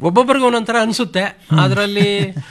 ಒಬ್ಬೊಬ್ಬರಿಗೆ ಒಂದೊಂಥರ ಅನಿಸುತ್ತೆ ಅದರಲ್ಲಿ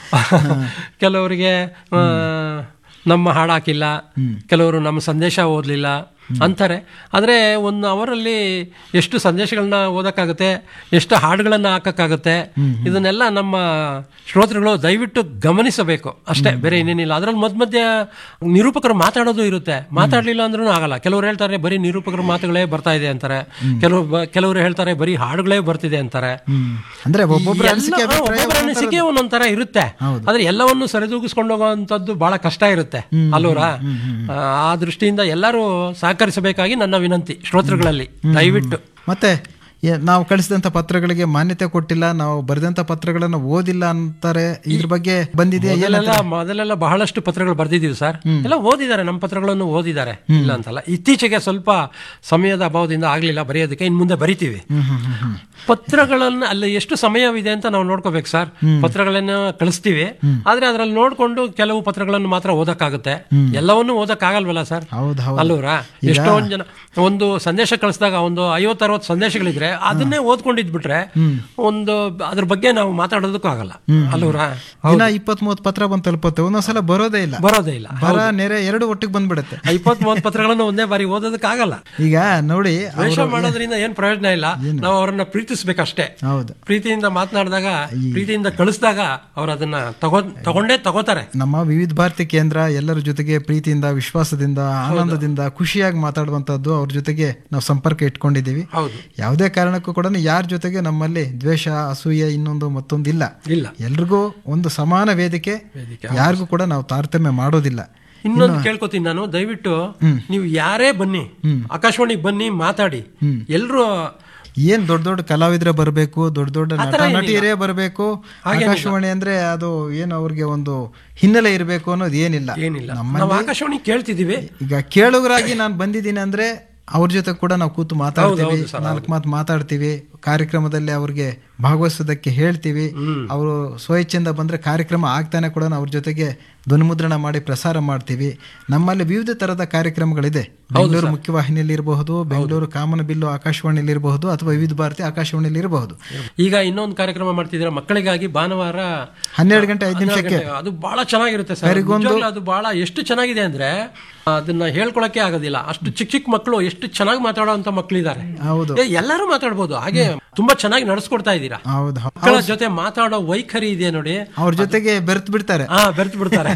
ಕೆಲವರಿಗೆ ಆ, ನಮ್ಮ ಹಾಡಾಕಿಲ್ಲ ಕೆಲವರು ನಮ್ಮ ಸಂದೇಶ ಓದಲಿಲ್ಲ ಅಂತಾರೆ ಆದರೆ ಒಂದು ಅವರಲ್ಲಿ ಎಷ್ಟು ಸಂದೇಶಗಳನ್ನ ಓದಕ್ಕಾಗುತ್ತೆ ಎಷ್ಟು ಹಾಡುಗಳನ್ನ ಹಾಕಕ್ಕಾಗುತ್ತೆ ಇದನ್ನೆಲ್ಲ ನಮ್ಮ ಶ್ರೋತೃಗಳು ದಯವಿಟ್ಟು ಗಮನಿಸಬೇಕು ಅಷ್ಟೇ ಬೇರೆ ಇನ್ನೇನಿಲ್ಲ ಅದರಲ್ಲಿ ಮಧ್ಯ ಮಧ್ಯ ನಿರೂಪಕರು ಮಾತಾಡೋದು ಇರುತ್ತೆ ಮಾತಾಡ್ಲಿಲ್ಲ ಅಂದ್ರೂ ಆಗಲ್ಲ ಕೆಲವರು ಹೇಳ್ತಾರೆ ಬರೀ ನಿರೂಪಕರ ಮಾತುಗಳೇ ಬರ್ತಾ ಇದೆ ಅಂತಾರೆ ಕೆಲವರು ಬ- ಕೆಲವರು ಹೇಳ್ತಾರೆ ಬರೀ ಹಾಡುಗಳೇ ಬರ್ತಿದೆ ಅಂತಾರೆ ಹ್ಮ್ ಅಂದ್ರೆ ಒಬ್ಬೊಬ್ಬರ ಎಲ್ಲ- ಅನಿಸಿಕೆ ಹಾ, ಅಭಿಪ್ರಾಯ ಒಬ್ಬೊಬ್ಬರ ಅನಿಸಿಕೆ ಒಂದೊಂಥರ ಇರುತ್ತೆ ಆದ್ರೆ ಎಲ್ಲವನ್ನು ಸರಿದೂಗಿಸ್ಕೊಂಡು ಹೋಗುವಂತದ್ದು ಬಹಳ ಕಷ್ಟ ಇರುತ್ತೆ ಅಲ್ವರಾ ಆ, ಆ ದೃಷ್ಟಿಯಿಂದ ಎಲ್ಲರೂ ಸಹಕರಿಸಬೇಕಾಗಿ ನನ್ನ ವಿನಂತಿ ಶ್ರೋತೃಗಳಲ್ಲಿ ದಯವಿಟ್ಟು ಮತ್ತೆ ಏ- ನಾವು ಕಳಿಸಿದಂತ ಪತ್ರಗಳಿಗೆ ಮಾನ್ಯತೆ ಕೊಟ್ಟಿಲ್ಲ ನಾವು ಬರೆದಂತ ಪತ್ರಗಳನ್ನು ಓದಿಲ್ಲ ಅಂತಾರೆ ಇದ್ರ ಬಗ್ಗೆ ಬಂದಿದೆಯಾ ಏನ ಮೊದಲೆಲ್ಲ ಮೊದಲೆಲ್ಲ ಬಹಳಷ್ಟು ಪತ್ರಗಳು ಬರ್ದಿದೀವಿ ಸರ್ ಎಲ್ಲ ಓದಿದ್ದಾರೆ ನಮ್ಮ ಪತ್ರಗಳನ್ನು ಓದಿದ್ದಾರೆ ಇಲ್ಲ ಅಂತಲ್ಲ ಇತ್ತೀಚೆಗೆ ಸ್ವಲ್ಪ ಸಮಯದ ಅಭಾವದಿಂದ ಆಗ್ಲಿಲ್ಲ ಬರೆಯೋದಕ್ಕೆ ಇನ್ ಮುಂದೆ ಬರಿತೀವಿ ಪತ್ರಗಳನ್ನ ಅಲ್ಲಿ ಎಷ್ಟು ಸಮಯವಿದೆ ಅಂತ ನಾವು ನೋಡ್ಕೋಬೇಕು ಸರ್ ಪತ್ರಗಳನ್ನ ಕಳಿಸ್ತೀವಿ ಆದ್ರೆ ಅದ್ರಲ್ಲಿ ನೋಡ್ಕೊಂಡು ಕೆಲವು ಪತ್ರಗಳನ್ನು ಮಾತ್ರ ಓದಕ್ಕಾಗುತ್ತೆ ಎಲ್ಲವನ್ನೂ ಓದಕ್ಕಾಗಲ್ವಲ್ಲ ಸರ್ ಹೌದು ಹೌದು ಅಲ್ಲೂರಾ ಎಷ್ಟೊಂದ್ ಜನ ಒಂದು ಸಂದೇಶ ಕಳಿಸಿದಾಗ ಒಂದು ಐವತ್ತು ಅರವತ್ತು ಸಂದೇಶಗಳಿದ್ರೆ ಅದನ್ನೇ ಓದ್ಕೊಂಡಿದ್ಬಿಟ್ರೆ ಒಂದು ಅದ್ರ ಬಗ್ಗೆ ನಾವು ಮಾತಾಡೋದಕ್ಕೂ ಆಗಲ್ಲ ಅಲ್ಲೂರಾ ದಿನ ಇಪ್ಪತ್ ಮೂವತ್ ಪತ್ರ ಬಂದು ತಲುಪುತ್ತೆ ಒಂದೊಂದ್ಸಲ ಬರೋದೇ ಇಲ್ಲ ಬರೋದೇ ಇಲ್ಲ ಬರ ನೆರೆ ಎರಡು ಒಟ್ಟಿಗೆ ಬಂದ್ಬಿಡುತ್ತೆ ಇಪ್ಪತ್ ಮೂವತ್ ಪತ್ರಗಳನ್ನು ಒಂದೇ ಬಾರಿ ಓದೋದಕ್ಕಾಗಲ್ಲ ಈಗ ನೋಡಿ ದ್ವೇಷ ಮಾಡೋದ್ರಿಂದ ಏನ್ ಪ್ರಯೋಜನ ಇಲ್ಲ ನಾವು ಅವರನ್ನ ಪ್ರೀತಿಸ್ಬೇಕಷ್ಟೇ ಹೌದು ಪ್ರೀತಿಯಿಂದ ಮಾತನಾಡಿದಾಗ ಪ್ರೀತಿಯಿಂದ ಕಳಿಸಿದಾಗ ಅವ್ರು ಅದನ್ನ ತಗೋ ತಗೊಂಡೇ ತಗೋತಾರೆ ನಮ್ಮ ವಿವಿಧ ಭಾರತಿ ಕೇಂದ್ರ ಎಲ್ಲರ ಜೊತೆಗೆ ಪ್ರೀತಿಯಿಂದ ವಿಶ್ವಾಸದಿಂದ ಆನಂದದಿಂದ ಖುಷಿಯಾಗಿ ಮಾತಾಡುವಂತದ್ದು ಅವ್ರ ಜೊತೆಗೆ ನಾವು ಸಂಪರ್ಕ ಇಟ್ಕೊಂಡಿದ್ದೀವಿ ಹೌದು ಯಾವುದೇ ಕಾರಣಕ್ಕೂ ಕೂಡ ಯಾರ ಜೊತೆಗೆ ನಮ್ಮಲ್ಲಿ ದ್ವೇಷ ಅಸೂಯೆ ಇನ್ನೊಂದು ಮತ್ತೊಂದು ಇಲ್ಲ ಇಲ್ಲ ಎಲ್ರಿಗೂ ಒಂದು ಸಮಾನ ವೇದಿಕೆ ಯಾರಿಗೂ ಕೂಡ ನಾವು ತಾರತಮ್ಯ ಮಾಡೋದಿಲ್ಲ ಇನ್ನೊಂದು ಕೇಳ್ಕೊತೀನಿ ನಾನು ದಯವಿಟ್ಟು ನೀವು ಯಾರೇ ಬನ್ನಿ ಆಕಾಶವಾಣಿಗೆ ಬನ್ನಿ ಮಾತಾಡಿ ಎಲ್ರು ಏನ್ ದೊಡ್ಡ ದೊಡ್ಡ ಕಲಾವಿದ್ರೆ ಬರಬೇಕು ದೊಡ್ಡ ದೊಡ್ಡ ನಟ ನಟಿಯರೇ ಬರಬೇಕು ಆಕಾಶವಾಣಿ ಅಂದ್ರೆ ಅದು ಏನು ಅವ್ರಿಗೆ ಒಂದು ಹಿನ್ನೆಲೆ ಇರಬೇಕು ಅನ್ನೋದು ಏನಿಲ್ಲ ಏನಿಲ್ಲ ನಾವು ಆಕಾಶವಾಣಿ ಕೇಳ್ತಿದೀವಿ ಈಗ ಕೇಳುಗರಾಗಿ ನಾನು ಬಂದಿದ್ದೀನಿ ಅಂದ್ರೆ ಅವ್ರ ಜೊತೆ ಕೂಡ ನಾವು ಕೂತು ಮಾತಾಡ್ತೀವಿ ನಾಲ್ಕು ಮಾತು ಮಾತಾಡ್ತೀವಿ ಕಾರ್ಯಕ್ರಮದಲ್ಲಿ ಅವ್ರಿಗೆ ಭಾಗವಹಿಸೋದಕ್ಕೆ ಹೇಳ್ತೀವಿ ಅವರು ಸ್ವಇಚ್ಛೆಯಿಂದ ಬಂದ್ರೆ ಕಾರ್ಯಕ್ರಮ ಆಗ್ತಾನೆ ಕೂಡ ನಾವು ಅವ್ರ ಜೊತೆಗೆ ಧ್ವನಿಮುದ್ರಣ ಮಾಡಿ ಪ್ರಸಾರ ಮಾಡ್ತೀವಿ ನಮ್ಮಲ್ಲಿ ವಿವಿಧ ತರದ ಕಾರ್ಯಕ್ರಮಗಳಿದೆ ಬೆಂಗಳೂರು ಮುಖ್ಯವಾಹಿನಿಯಲ್ಲಿ ಇರಬಹುದು ಬೆಂಗಳೂರು ಕಾಮನಬಿಲ್ಲು ಆಕಾಶವಾಣಿಯಲ್ಲಿ ಇರಬಹುದು ಅಥವಾ ವಿವಿಧ ಭಾರತಿ ಆಕಾಶವಾಣಿಯಲ್ಲಿ ಇರಬಹುದು ಈಗ ಇನ್ನೊಂದು ಕಾರ್ಯಕ್ರಮ ಮಾಡ್ತಿದ್ದೀರಾ ಮಕ್ಕಳಿಗಾಗಿ ಭಾನುವಾರ ಹನ್ನೆರಡು ಗಂಟೆ ಐದು ಹನ್ನೆರಡು ನಿಮಿಷಕ್ಕೆ ಗಂಟೆ. ಅದು ಬಹಳ ಚೆನ್ನಾಗಿರುತ್ತೆ ಸರ್ ನಿಜವಾಗ್ಲೂ ಅದು ಬಹಳ ಎಷ್ಟು ಚೆನ್ನಾಗಿದೆ ಅಂದ್ರೆ ಅದನ್ನ ಹೇಳ್ಕೊಳಕ್ಕೆ ಆಗೋದಿಲ್ಲ ಅಷ್ಟು ಚಿಕ್ಕ ಚಿಕ್ಕ ಮಕ್ಕಳು ಎಷ್ಟು ಚೆನ್ನಾಗಿ ಮಾತಾಡೋಂತ ಮಕ್ಕಳಿದ್ದಾರೆ ಹೌದು ಏ, ಎಲ್ಲರೂ ಮಾತಾಡ್ಬೋದು ಹಾಗೆ ತುಂಬಾ ಚೆನ್ನಾಗಿ ನಡೆಸ್ಕೊಡ್ತಾ ಇದ್ದೀರಾ ಹೌದು ಹೌದು. ಮಕ್ಕಳ ಜೊತೆ ಮಾತಾಡೋ ವೈಖರಿ ಇದೆ ನೋಡಿ ಅವ್ರ ಜೊತೆಗೆ ಬೆರ್ತ್ ಬಿಡ್ತಾರೆ ಹಾ ಬೆರ್ತು ಬಿಡ್ತಾರೆ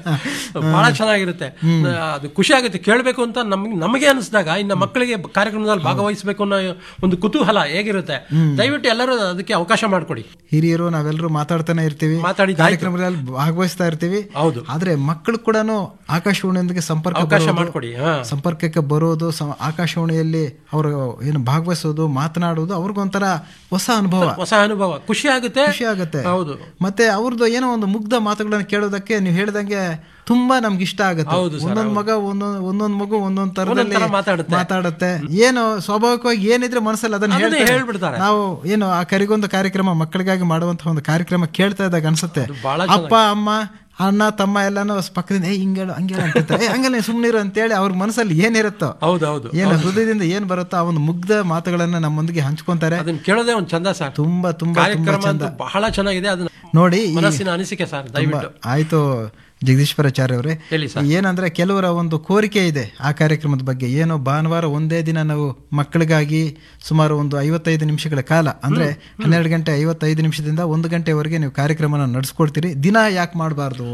ಬಹಳ ಚೆನ್ನಾಗಿರುತ್ತೆ ಅದು ಖುಷಿ ಆಗುತ್ತೆ ಕೇಳಬೇಕು ಅಂತ ನಮ್ಗೆ ನಮಗೆ ಅನಿಸಿದಾಗ ಇನ್ನು ಮಕ್ಕಳಿಗೆ ಕಾರ್ಯಕ್ರಮದಲ್ಲಿ ಭಾಗವಹಿಸಬೇಕು ಅನ್ನೋ ಒಂದು ಕುತೂಹಲ ಹೇಗಿರುತ್ತೆ ದಯವಿಟ್ಟು ಎಲ್ಲರೂ ಅದಕ್ಕೆ ಅವಕಾಶ ಮಾಡಿಕೊಡಿ ಹಿರಿಯರು ನಾವೆಲ್ಲರೂ ಮಾತಾಡ್ತಾನೆ ಇರ್ತೀವಿ ಮಾತಾಡಿದ್ದು ಕಾರ್ಯಕ್ರಮದಲ್ಲಿ ಭಾಗವಹಿಸ್ತಾ ಇರ್ತೀವಿ ಹೌದು ಆದ್ರೆ ಮಕ್ಕಳು ಕೂಡ ಆಕಾಶವಾಣಿಯೊಂದಿಗೆ ಸಂಪರ್ಕ ಅವಕಾಶ ಬರೋದು, ಮಾಡಿಕೊಡಿ ಹಾ ಸಂಪರ್ಕಕ್ಕೆ ಬರೋದು ಸ- ಆಕಾಶವಾಣಿಯಲ್ಲಿ ಅವರು ಏನು ಭಾಗವಹಿಸೋದು ಮಾತನಾಡೋದು ಅವ್ರಿಗೊಂಥರ ಹೊಸ ಅನುಭವ ಹೊಸ ಅನುಭವ ಖುಷಿ ಆಗುತ್ತೆ ಖುಷಿ ಆಗುತ್ತೆ ಹೌದು ಮತ್ತೆ ಅವ್ರದ್ದು ಏನೋ ಒಂದು ಮುಗ್ಧ ಮಾತುಗಳನ್ನ ಕೇಳೋದಕ್ಕೆ ನೀವು ಹೇಳ್ದಂಗೆ ತುಂಬಾ ನಮ್ಗೆ ಇಷ್ಟ ಆಗುತ್ತೆ ಹೌದು ಸರ್, ಒಂದೊಂದ್ ಮಗ ಒಂದೊಂದ್ ಒಂದೊಂದ್ ಮಗು ಒಂದೊಂದ್ ತರದಲ್ಲಿ ತರ ಮಾತಾಡುತ್ತೆ. ಮಾತಾಡುತ್ತೆ ಏನು ಸ್ವಾಭಾವಿಕವಾಗಿ ಏನಿದ್ರೆ ಮನಸ್ಸಲ್ಲಿ ಅದನ್ನ ಅದನ್ನೇ ಹೇಳ್ತಾರೆ. ಹೇಳ್ಬಿಡ್ತಾರೆ. ನಾವು ಏನು ಆ ಕರಿಗೊಂದು ಕಾರ್ಯಕ್ರಮ ಮಕ್ಕಳಿಗಾಗಿ ಮಾಡುವಂತಹ ಒಂದು ಕಾರ್ಯಕ್ರಮ ಕೇಳ್ತಾ ಇದ್ದಾಗ ಅನ್ಸುತ್ತೆ ಬಹಳ ಅಪ್ಪ ಅಮ್ಮ ಅಣ್ಣ ತಮ್ಮ ಎಲ್ಲಾನು ಪಕ್ಕದಿಂದ ಏ ಹಿಂಗೇಳು ಹಂಗೇಳು ಅಂತಿರ್ತಾರೆ ಏ ಹಂಗಲ್ಲ ಸುಮ್ಮನಿರು ಅಂತೇಳಿ ಅವ್ರ ಮನಸ್ಸಲ್ಲಿ ಏನಿರುತ್ತೋ ಹೌದು ಹೌದು ಏನು ಹೃದಯದಿಂದ ಏನ್ ಬರುತ್ತೋ ಆ ಒಂದು ಮುಗ್ಧ ಮಾತುಗಳನ್ನ ನಮ್ಮೊಂದಿಗೆ ಹಂಚ್ಕೊಂತಾರೆ ಅದನ್ನ ಕೇಳೋದೇ ಒಂದು ಚಂದ ಸರ್ ತುಂಬಾ ತುಂಬಾ ತುಂಬಾ ಕಾರ್ಯಕ್ರಮ ಚಂದ ಅಂತೂ ಬಹಳ ಚೆನ್ನಾಗಿದೆ ಅದನ್ನ ನೋಡಿ ಈ- ಮನಸ್ಸಿನ ಅನಿಸಿಕೆ ಸರ್ ದಯವಿಟ್ಟು ಆಯ್ತು ಜಗದೀಶ್ವರಾಚಾರ್ಯ ಅವರೇ ಹೇಳಿ ಸರ್ ಏನಂದ್ರೆ ಕೆಲವರ ಒಂದು ಕೋರಿಕೆ ಇದೆ ಆ ಕಾರ್ಯಕ್ರಮದ ಬಗ್ಗೆ ಏನು ಭಾನುವಾರ ಒಂದೇ ದಿನ ನಾವು ಮಕ್ಕಳಿಗಾಗಿ ಸುಮಾರು ಒಂದು ಐವತ್ತೈದು ನಿಮಿಷಗಳ ಕಾಲ ಅಂದ್ರೆ ಹನ್ನೆರಡು ಗಂಟೆ ಐವತ್ತೈದು ನಿಮಿಷದಿಂದ ಒಂದು ಗಂಟೆವರೆಗೆ ನೀವು ಕಾರ್ಯಕ್ರಮನ ನಡೆಸ್ಕೊಡ್ತೀರಿ ದಿನ ಯಾಕೆ ಮಾಡಬಾರ್ದು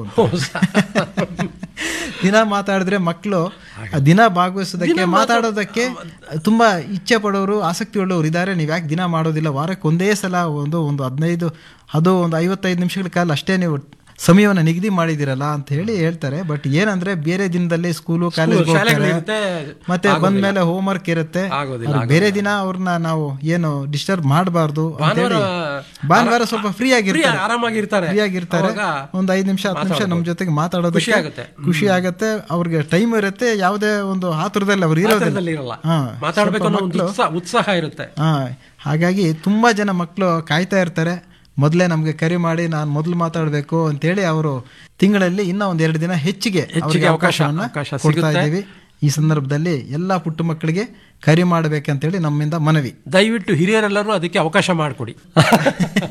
ದಿನ ಮಾತಾಡಿದ್ರೆ ಮಕ್ಕಳು ದಿನ ಭಾಗವಹಿಸೋದಕ್ಕೆ ಮಾತಾಡೋದಕ್ಕೆ ತುಂಬಾ ಇಚ್ಛೆ ಪಡೋರು ಆಸಕ್ತಿ ಉಳ್ಳವರು ಇದ್ದಾರೆ ನೀವು ಯಾಕೆ ದಿನ ಮಾಡೋದಿಲ್ಲ ವಾರಕ್ಕೆ ಒಂದೇ ಸಲ ಒಂದು ಒಂದು ಹದಿನೈದು ಅದು ಒಂದು ಐವತ್ತೈದು ನಿಮಿಷಗಳ ಕಾಲ ಅಷ್ಟೇ ನೀವು ಸಮಯವನ್ನು ನಿಗದಿ ಮಾಡಿದಿರಲ್ಲ ಅಂತ ಹೇಳಿ ಹೇಳ್ತಾರೆ ಬಟ್ ಏನಂದ್ರೆ ಬೇರೆ ದಿನದಲ್ಲಿ ಸ್ಕೂಲು ಕಾಲೇಜ್ ಶಾಲೆಗಳಿರುತ್ತೆ ಮತ್ತೆ ಬಂದ್ಮೇಲೆ ಹೋಮ್ ವರ್ಕ್ ಇರುತ್ತೆ ಆಗೋದಿಲ್ಲ, ಅವ್ರು ಬೇರೆ ದಿನ ಅವ್ರನ್ನ ನಾವು ಏನು ಡಿಸ್ಟರ್ಬ್ ಮಾಡಬಾರ್ದು ಭಾನುವಾರ ಭಾನುವಾರ ಸ್ವಲ್ಪ ಫ್ರೀ ಫ್ರೀ ಆಗಿರ್ತಾರೆ ಆರಾಮಾಗಿರ್ತಾರೆ ಫ್ರೀ ಆಗಿರ್ತಾರೆ ಅವಾಗ ಒಂದ್ ಐದ್ ನಿಮಿಷ ಹತ್ತು ನಿಮಿಷ ನಮ್ಮ ಜೊತೆಗೆ ಮಾತಾಡೋದಕ್ಕೆ ಖುಷಿ ಆಗುತ್ತೆ. ಖುಷಿ ಆಗತ್ತೆ ಅವ್ರಿಗೆ ಟೈಮ್ ಇರುತ್ತೆ ಯಾವುದೇ ಒಂದು ಆತುರದಲ್ಲಿ ಅವ್ರು ಇರೋದಿಲ್ಲ ಹತ್ರದಲ್ಲಿ ಇರಲ್ಲ ಹಾ. ಮಾತಾಡ್ಬೇಕು ಅನ್ನೋ ಸ್ವಲ್ಪ ಒಂದು ಉತ್ಸಾಹ ಉತ್ಸಾಹ ಇರುತ್ತೆ ಹಾ ಹಾಗಾಗಿ ತುಂಬಾ ಜನ ಮಕ್ಕಳು ಕಾಯ್ತಾ ಇರ್ತಾರೆ ಮೊದಲೇ ನಮ್ಗೆ ಕರೆ ಮಾಡಿ ನಾನು ಮೊದಲು ಮಾತಾಡಬೇಕು ಅಂತೇಳಿ ಅವರು ತಿಂಗಳಲ್ಲಿ ಇನ್ನ ಒಂದ್ ಎರಡು ದಿನ ಹೆಚ್ಚಿಗೆ ಅವ್ರಿಗೆ ಅವಕಾಶ- ಅವಕಾಶವನ್ನ ಅವಕಾಶ ಕೊಡ್ತಾ ಸಿಗುತ್ತೆ. ಇದ್ದೀವಿ ಈ ಸಂದರ್ಭದಲ್ಲಿ ಎಲ್ಲಾ ಪುಟ್ಟ ಮಕ್ಕಳಿಗೆ ಕರೆ ಮಾಡಬೇಕಂತೇಳಿ ನಮ್ಮಿಂದ ಮನವಿ ದಯವಿಟ್ಟು ಹಿರಿಯರೆಲ್ಲರೂ ಅದಕ್ಕೆ ಅವಕಾಶ ಮಾಡಿಕೊಡಿ